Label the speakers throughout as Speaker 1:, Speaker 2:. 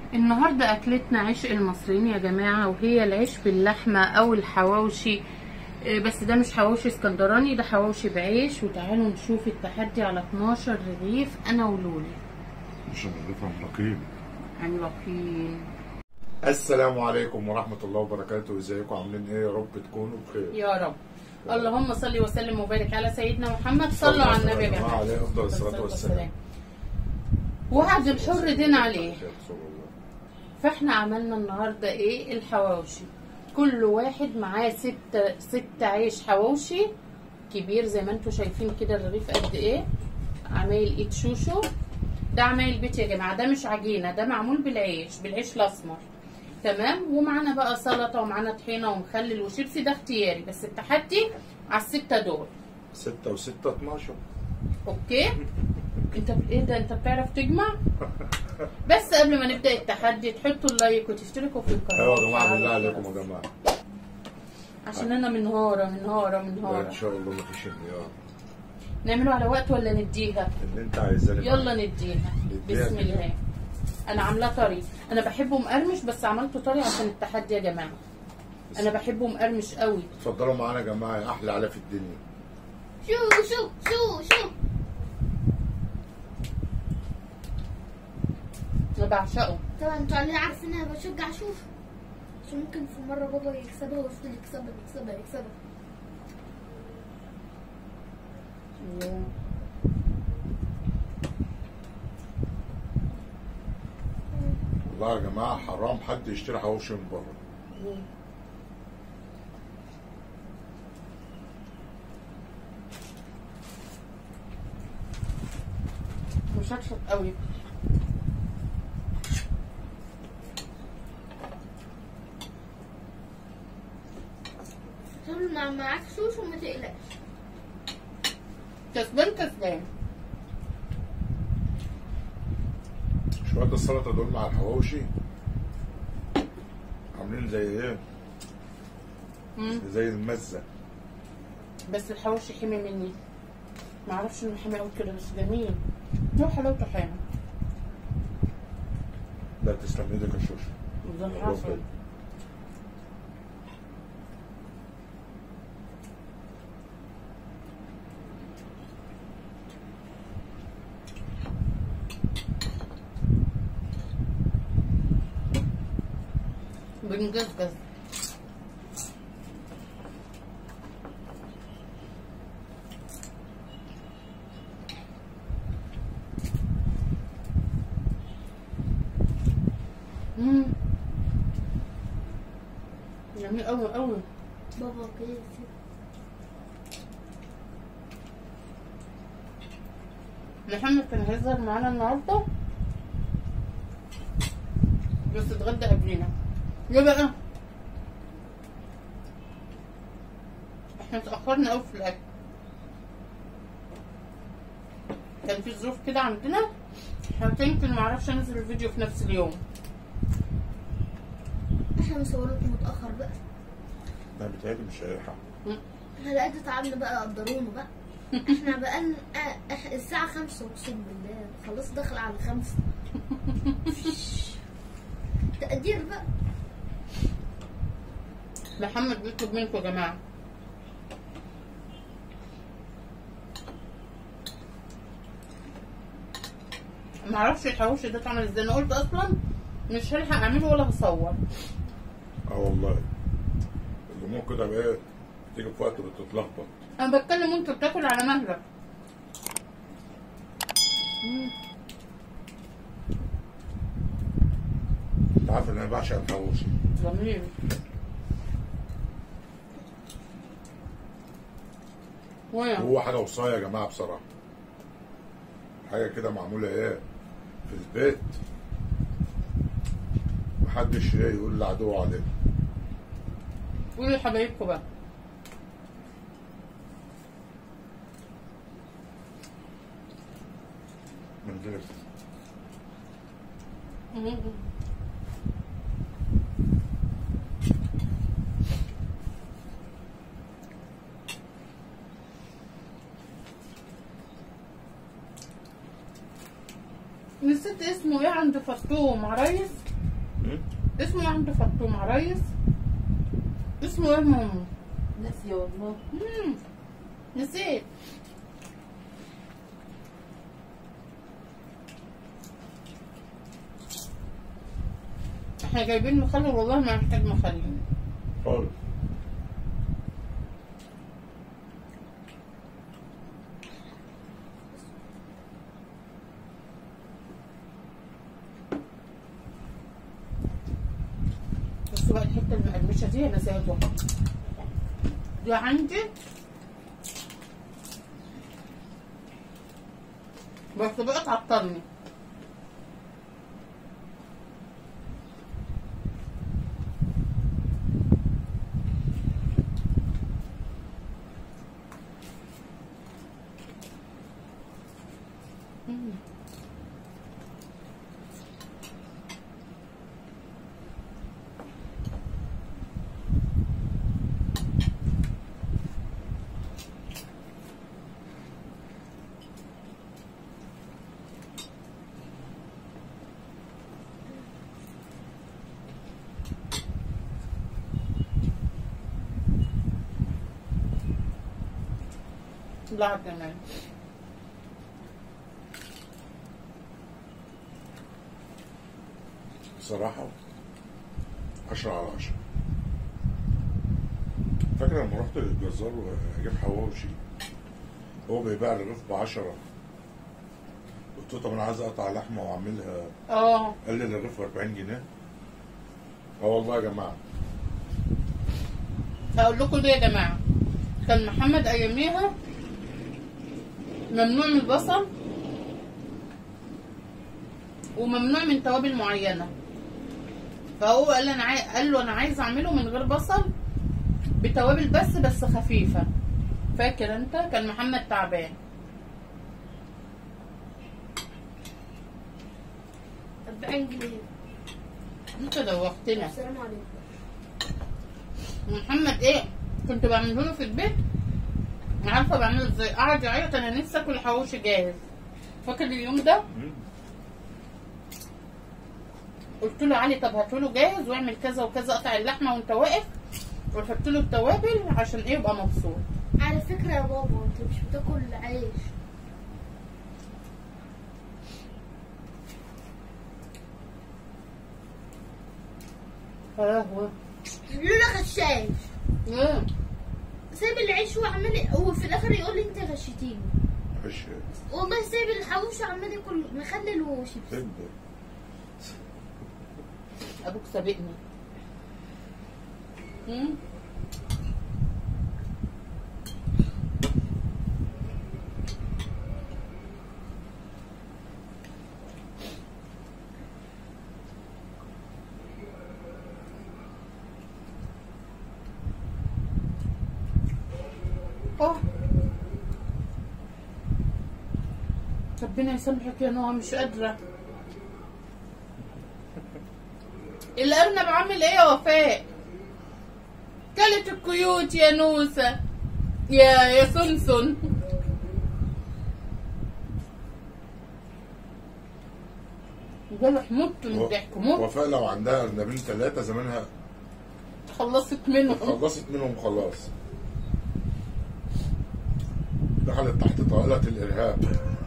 Speaker 1: النهارده اكلتنا عشق المصريين يا جماعه وهي العيش باللحمه او الحواوشي آه، بس ده مش حواوشي اسكندراني ده حواوشي بعيش وتعالوا نشوف التحدي على 12 رغيف انا ولولي
Speaker 2: مش هنضيفها مراقين
Speaker 1: عملاقين
Speaker 2: السلام عليكم ورحمة الله وبركاته ازيكم عاملين ايه يا رب تكونوا بخير
Speaker 1: يا رب اللهم صل وسلم وبارك على سيدنا محمد صلوا على النبي يا جماعه
Speaker 2: عليه افضل الصلاة والسلام
Speaker 1: وعد الحر دين عليه
Speaker 2: خير صلى الله.
Speaker 1: فاحنا عملنا النهارده ايه الحواوشي كل واحد معاه ست ست عيش حواوشي كبير زي ما انتم شايفين كده الرغيف قد ايه عمايل ايد شوشو ده عمايل بيت يا جماعه ده مش عجينه ده معمول بالعيش بالعيش الاسمر تمام ومعانا بقى سلطه ومعانا طحينه ومخلل وشيبسي ده اختياري بس التحدي على السته دول
Speaker 2: ستة وستة اتناشر
Speaker 1: اوكي انت ب- ايه ده انت بتعرف تجمع بس قبل ما نبدا التحدي تحطوا اللايك وتشتركوا في القناه
Speaker 2: ايوه يا جماعة
Speaker 1: وتفعلوا
Speaker 2: بالله عليكم
Speaker 1: الجرس.
Speaker 2: يا جماعة
Speaker 1: عشان انا منهاره منهاره
Speaker 2: لا،
Speaker 1: منهاره
Speaker 2: ان شاء الله مفيش انهيار
Speaker 1: نعمله على وقت ولا نديها
Speaker 2: اللي انت عايزاه
Speaker 1: يلا نديها
Speaker 2: نديها
Speaker 1: بسم
Speaker 2: كده.
Speaker 1: الله انا عاملاه طري انا بحبه مقرمش بس عملته طري عشان التحدي يا جماعه انا بحبه مقرمش قوي
Speaker 2: اتفضلوا معانا يا جماعة يا احلى على في الدنيا
Speaker 3: شو شو شو شو
Speaker 1: انا بعشقه
Speaker 3: طبعا انتوا اللي عارفين انا بشجع شوف عشان ممكن في مرة بابا يكسبها ويفضل يكسبها يكسبها يكسبها
Speaker 2: والله يا جماعة حرام حد يشتري حواوشي من بره
Speaker 1: مشطشط قوي
Speaker 3: طول ما معاك شوش وما تقلقش
Speaker 1: كسبان كسبان
Speaker 2: شوية السلطة دول مع الحواوشي عاملين زي ايه
Speaker 1: مم.
Speaker 2: زي المزة
Speaker 1: بس الحواوشي حمي مني ما اعرفش انه حمي قوي كده بس جميل له حلاوته حلوه
Speaker 2: لا تسلم ايدك يا شوشو
Speaker 1: زي العسل بنجزجز مم. جميل قوي قوي
Speaker 3: بابا كده
Speaker 1: محمد كان هيظهر معانا النهارده بس اتغدى قبلينا ليه بقى؟ احنا اتأخرنا قوي في الأكل كان في ظروف كده عندنا احنا يمكن معرفش انزل الفيديو في نفس اليوم
Speaker 3: احنا مصورين متأخر بقى
Speaker 2: لا بتهيألي مش هيلحق
Speaker 3: احنا لا قد تعبنا بقى قدرونا بقى احنا بقى الساعة خمسة اقسم بالله خلاص داخل على خمسة تقدير بقى
Speaker 1: محمد بيطلب منكم يا جماعة معرفش الحواوشي ده اتعمل ازاي انا قلت اصلا مش هلحق اعمله ولا هصور
Speaker 2: اه والله الامور كده بقى ايه تيجي في وقت بتتلخبط
Speaker 1: انا بتكلم وانت بتاكل على مهلك مم.
Speaker 2: انت عارف ان انا بعشق الحواوشي
Speaker 1: جميل وين
Speaker 2: هو حاجه وصايه يا جماعه بصراحه حاجه كده معموله ايه في البيت محدش ايه يقول لعدو عليه
Speaker 1: قولوا لحبايبكم بقى
Speaker 2: من غير
Speaker 1: مم. نسيت اسمه ايه عند فطوم عرايس
Speaker 2: مم.
Speaker 1: اسمه عند فطوم عرايس اسمه ايه ماما؟
Speaker 4: ناسية والله
Speaker 1: مم. نسيت احنا جايبين مخلل والله ما محتاج مخلل
Speaker 2: خالص
Speaker 1: بس بقى الحته المقرمشه دي انا سايبها دي عندي بس بقى تعطلني مم. لا جمال
Speaker 2: بصراحة عشرة على عشرة فاكر لما رحت للجزار واجيب حواوشي هو بيبيع الرغيف بعشرة قلت له طب انا عايز اقطع لحمة واعملها
Speaker 1: اه
Speaker 2: قال لي الرغيف ب 40 جنيه اه والله يا جماعة
Speaker 1: هقول لكم ليه يا جماعه كان محمد اياميها ممنوع من البصل وممنوع من توابل معينه فهو قال لي انا عاي... قال له انا عايز اعمله من غير بصل بتوابل بس بس خفيفه فاكر انت كان محمد تعبان
Speaker 3: 40 جنيه
Speaker 1: انت دوختنا
Speaker 3: السلام عليكم
Speaker 1: محمد ايه كنت بعمله له في البيت عارفه بعمله ازاي قعد يعيط انا نفسي اكل حواوشي جاهز فاكر اليوم ده
Speaker 2: مم.
Speaker 1: قلت له علي طب هاته له جاهز واعمل كذا وكذا قطع اللحمه وانت واقف وحط له التوابل عشان ايه يبقى مبسوط
Speaker 3: على فكرة يا بابا انت مش بتاكل عيش
Speaker 1: فهو
Speaker 3: لولا غشاش
Speaker 1: ايه
Speaker 3: سايب العيش وعمال هو في الاخر يقول لي انت غشيتيني
Speaker 2: معلش
Speaker 3: والله سايب الحواوشي وعمال ياكل مخلل وشيبس
Speaker 2: سيب
Speaker 1: ابوك سابقني مم. اه ربنا يسامحك يا نوع مش قادره الارنب عامل ايه يا وفاء كلت الكيوت يا نوسة يا يا سنسن جرح مت من الضحك مت
Speaker 2: وفاء لو عندها ارنبين ثلاثة زمانها
Speaker 1: خلصت منهم
Speaker 2: خلصت منهم خلاص دخلت تحت طائلة الإرهاب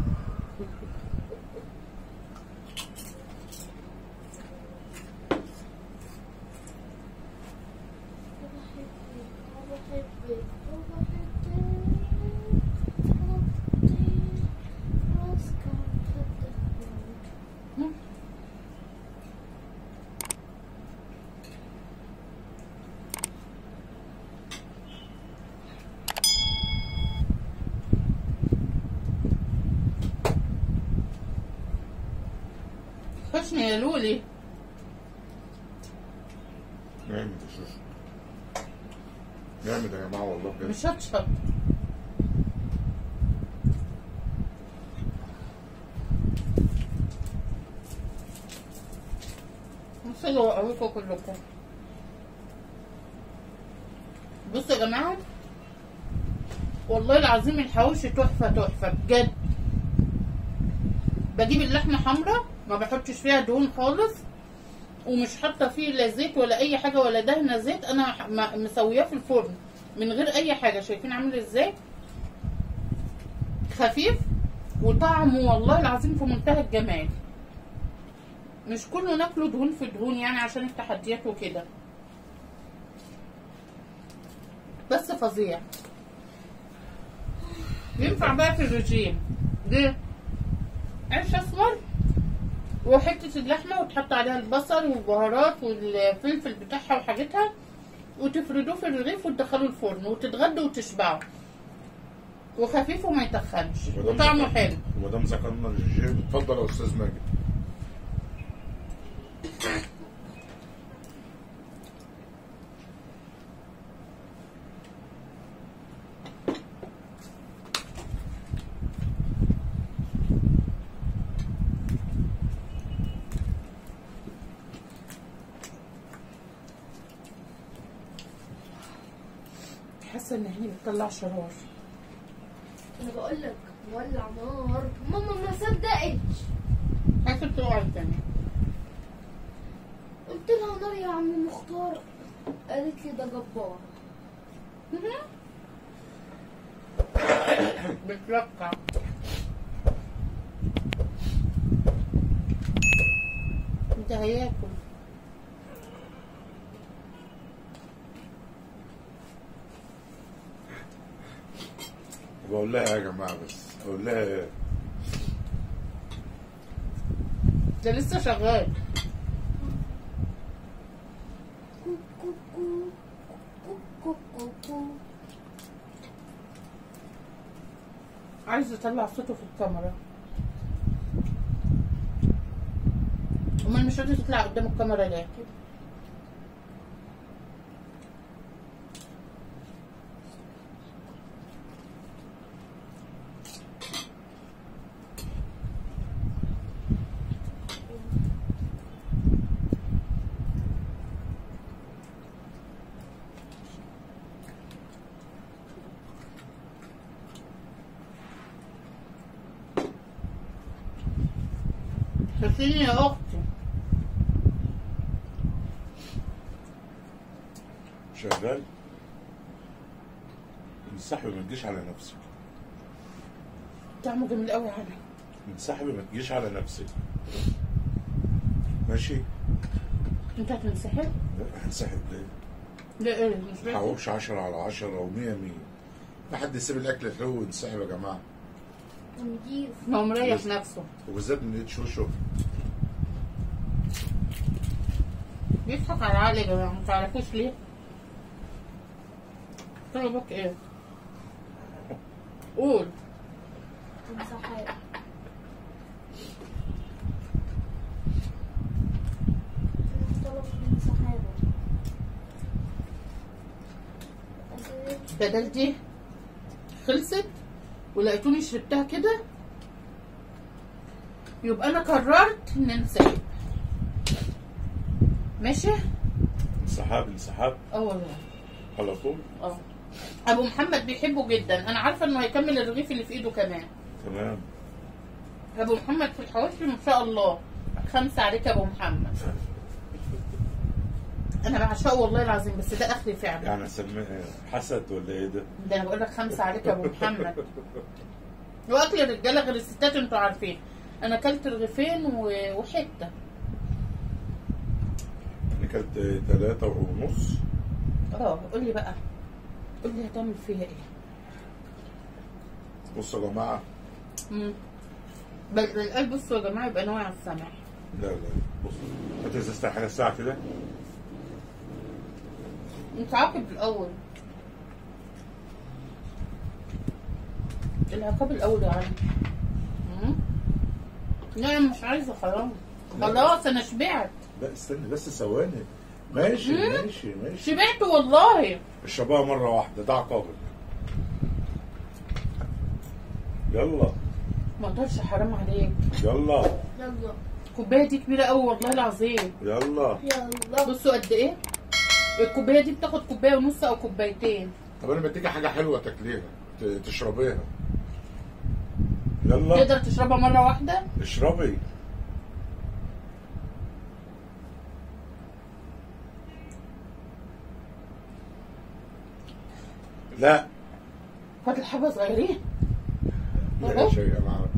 Speaker 1: خشني يا لولي
Speaker 2: جامد يا شوشو جامد يا جماعة والله بجد
Speaker 1: مش هتشط وصلوا أبوكم كلكم بصوا يا جماعة والله العظيم الحواوشي تحفة تحفة بجد بجيب اللحمة حمراء ما بحطش فيها دهون خالص ومش حاطه فيه لا زيت ولا اي حاجه ولا دهنه زيت انا ح- م- مسوياه في الفرن من غير اي حاجه شايفين عامل ازاي خفيف وطعمه والله العظيم في منتهى الجمال مش كله ناكله دهون في دهون يعني عشان التحديات وكده بس فظيع ينفع بقى في الرجيم ليه عيش اسمر وحته اللحمه وتحط عليها البصل والبهارات والفلفل بتاعها وحاجتها وتفردوه في الرغيف وتدخلوه الفرن وتتغدوا وتشبعوا وخفيف وما يتخنش وطعمه حلو
Speaker 2: وما دام ذكرنا الرجيم اتفضل يا استاذ ماجد
Speaker 1: حاسه ان هي بتطلع شرار
Speaker 3: انا بقول لك مولع نار ماما ما صدقتش
Speaker 1: حاسه بتقع تاني
Speaker 3: قلت لها نار يا عم مختار قالت لي ده جبار
Speaker 1: بترقع انت هياكل
Speaker 2: بقول لها يا جماعه بس اقول لها إيه؟
Speaker 1: ده لسه شغال
Speaker 3: كو كو كو كو كو كو
Speaker 1: عايز يطلع صوته في الكاميرا امال مش راضي تطلع قدام الكاميرا ليه شوفيني يا اختي
Speaker 2: شغال انسحبي ما تجيش على نفسك
Speaker 1: طعمه جميل قوي علي
Speaker 2: انسحبي ما تجيش على نفسك ماشي
Speaker 1: انت هتنسحب
Speaker 2: لا هنسحب ليه
Speaker 1: لا ايه مش بيحب
Speaker 2: حوش 10 على 10 و100 100 ما حد يسيب الاكل الحلو وينسحب يا جماعه
Speaker 3: ونجيب
Speaker 1: ما هو مريح نفسه
Speaker 2: وبالذات من ايد شوشو
Speaker 1: بيضحك على عقلي يا جماعه ما تعرفوش ليه طلبك ايه قول
Speaker 3: مساحات طلب مساحات
Speaker 1: بدل دي خلصت ولقيتوني شربتها كده يبقى انا قررت ان انسحب ماشي
Speaker 2: انسحاب انسحاب
Speaker 1: اه والله
Speaker 2: على طول
Speaker 1: اه ابو محمد بيحبه جدا انا عارفه انه هيكمل الرغيف اللي في ايده كمان
Speaker 2: تمام
Speaker 1: ابو محمد في الحواشي ما شاء الله خمسه عليك يا ابو محمد انا بعشقه والله العظيم بس ده اخري فعلا
Speaker 2: يعني اسميه حسد ولا ايه ده؟
Speaker 1: ده انا بقول لك خمسه عليك يا ابو محمد هو اكل الرجاله غير الستات انتوا عارفين انا اكلت رغيفين و- وحته
Speaker 2: انا كلت ثلاثة ونص
Speaker 1: اه قول لي بقى قول لي هتعمل فيها ايه
Speaker 2: بصوا يا جماعة
Speaker 1: امم بل القلب بصوا يا جماعه يبقى ناوي على السمع
Speaker 2: لا لا بصوا هات ازازة حاجة ساعة كده
Speaker 1: انت عاقب الاول العقاب الاول يا علي مم. لا أنا مش عايزه خلاص خلاص انا شبعت
Speaker 2: لا استني بس ثواني ماشي
Speaker 1: مم.
Speaker 2: ماشي ماشي
Speaker 1: شبعت والله
Speaker 2: اشربها مرة واحدة ده عقابك يلا
Speaker 1: ما اقدرش حرام عليك
Speaker 2: يلا
Speaker 3: يلا
Speaker 1: الكوبايه دي كبيره قوي والله العظيم
Speaker 2: يلا
Speaker 3: يلا
Speaker 1: بصوا قد ايه الكوبايه دي بتاخد كوبايه ونص او كوبايتين
Speaker 2: طب انا بديكي حاجة حلوة تاكليها ت- تشربيها يلا
Speaker 1: تقدر تشربها مره واحده
Speaker 2: اشربي لا
Speaker 1: فاضل حبه صغيرين
Speaker 2: لا شيء انا عارف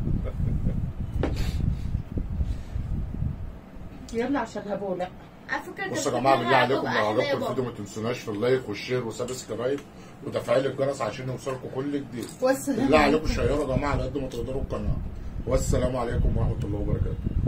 Speaker 1: يلا عشان هبوله
Speaker 3: على فكره
Speaker 2: بصوا يا
Speaker 3: كانت
Speaker 2: جماعه بالله
Speaker 3: فكرة
Speaker 2: عليكم
Speaker 3: هتبقى
Speaker 2: لو
Speaker 3: أحلى
Speaker 2: عجبكم
Speaker 3: بابا.
Speaker 2: الفيديو ما تنسوناش في اللايك والشير وسبسكرايب وتفعيل الجرس عشان يوصلكم كل جديد
Speaker 1: والسلام
Speaker 2: بالله عليكم شيروا يا جماعه على قد ما تقدروا القناه والسلام عليكم ورحمه الله وبركاته